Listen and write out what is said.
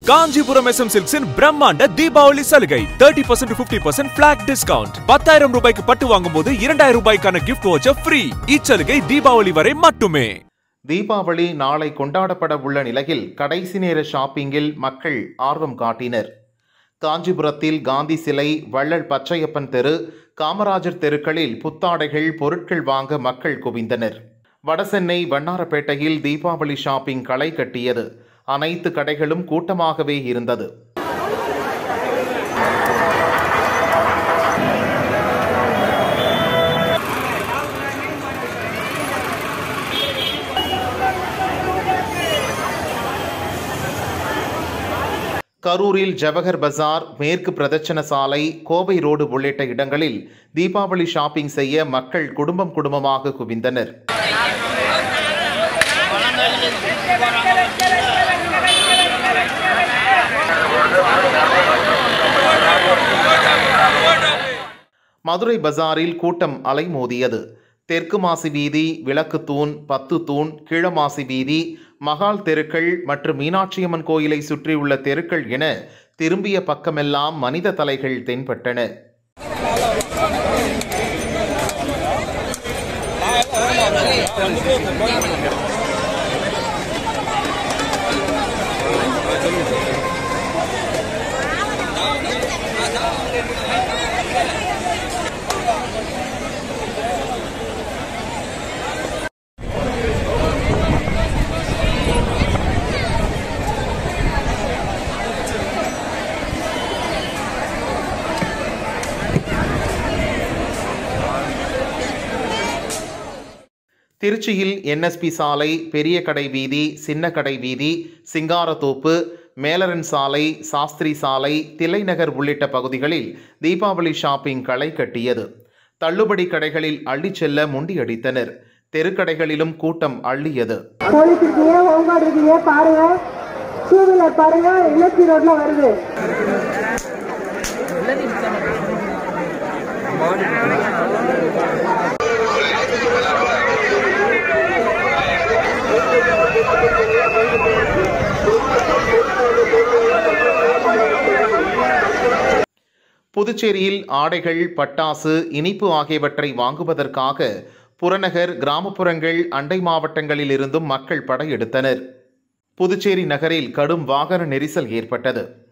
Kanchipuram SM சில்க்ஸின் பிரம்மாண்ட தீபாவளி சலுகை thirty percent fifty percent flat discount பத்தாயிரம் ரூபாய்க்கு பட்டு வாங்கும் போது இரண்டாயிரம் ரூபாய்க்கான கிஃப்ட் வவுச்சர் ஃப்ரீ இச்சலுகை தீபாவளி வரை மட்டுமே தீபாவளி நாளை கொண்டாடப்பட உள்ள நிலையில் கடைசி நேர ஷாப்பிங்கில் மக்கள் ஆர்வம் காட்டினர் காஞ்சிபுரத்தில் காந்தி சிலை வள்ளல் பச்சையப்பன் தெரு காமராஜர் தெருக்களில் புத்தாடைகள் பொருட்கள் வாங்க மக்கள் குவிந்தனர் வடசென்னை வண்ணாரப்பேட்டையில் தீபாவளி ஷாப்பிங் களை கட்டியது அனைத்து கடைகளும் கூட்டமாகவே இருந்தது கரூரில் ஜவஹர் பஜார் மேற்கு பிரதட்சண சாலை கோவை ரோடு உள்ளிட்ட இடங்களில் தீபாவளி ஷாப்பிங் செய்ய மக்கள் குடும்பம் குடும்பமாக குவிந்தனர் மதுரை பஜாரில் கூட்டம் அலைமோதியது தெற்கு மாசி வீதி விளக்கு தூண் பத்து தூண் கீழமாசி வீதி மகால் தெருக்கள் மற்றும் மீனாட்சியம்மன் கோயிலை சுற்றியுள்ள தெருக்கள் என திரும்பிய பக்கமெல்லாம் மனித தலைகள் தென்பட்டன திருச்சியில் என்எஸ்பி சாலை பெரிய கடை வீதி சின்ன கடை வீதி சிங்காரத்தோப்பு மேலரன் சாலை சாஸ்திரி சாலை தில்லைநகர் உள்ளிட்ட பகுதிகளில் தீபாவளி ஷாப்பிங் களை கட்டியது தள்ளுபடி கடைகளில் அள்ளிச் செல்ல முண்டியடித்தனர் தெருக்கடைகளிலும் கூட்டம் அள்ளியது போலீஸ் இருக்கீங்க ஹோம்கார்டு இருக்கீங்க பாருங்க டூ வீலர் பாருங்க எல்எஸ்சி ரோட்ல வருது புதுச்சேரியில் ஆடைகள் பட்டாசு இனிப்பு ஆகியவற்றை வாங்குவதற்காக புறநகர் கிராமப்புறங்கள் அண்டை மாவட்டங்களில் இருந்தும் மக்கள் படையெடுத்தனர் புதுச்சேரி நகரில் கடும் வாகன நெரிசல் ஏற்பட்டது